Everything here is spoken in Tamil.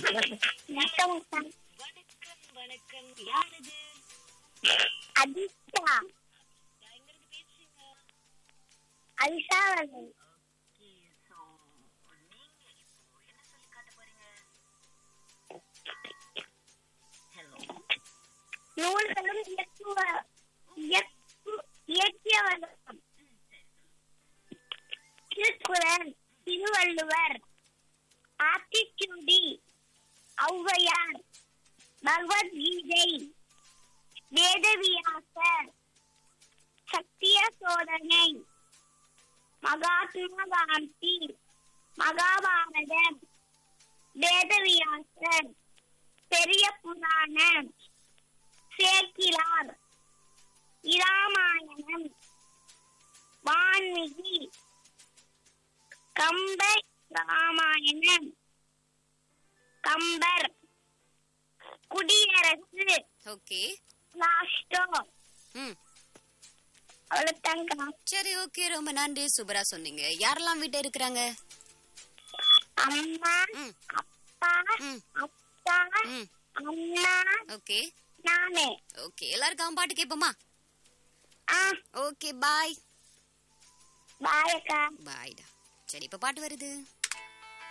வணக்கம் வணக்கம் வணக்கம் யார் இது அதிஷா எங்க இருந்து பேசுறீங்க அதிஷா வந்து ஓகே சோ நீங்க இப்போ என்ன சொல்லி காட்ட போறீங்க ஹலோ நூல்களும் இயக்குவ இயக்கு- இயக்கியவர்களும் திருக்குறள் திருவள்ளுவர் ஆத்திச்சூடி ஔவையார் பகவத்கீதை வேதவியாசர் சத்திய சோதனை மகாத்மா காந்தி மகாபாரதம் வேதவியாசர் பெரிய புராணம் சேக்கிலார் இராமாயணம் வான்மிகி கம்ப ராமாயணம் கம்பர் குடியரசு ஓகே லாஸ்டோ ம் அவ்வளவுதாங்க சரி ஓகே ரொம்ப நன்றி சூப்பரா சொன்னீங்க யாரெல்லாம் வீட்டை இருக்கிறாங்க அம்மா ம் அப்பா ம் அக்கா ம் அண்ணா ஓகே நானே ஓகே எல்லாருக்கும் பாட்டு கேட்போமா ஆ ஓகே பாய் பாய் அக்கா பாய்டா சரி இப்ப பாட்டு வருது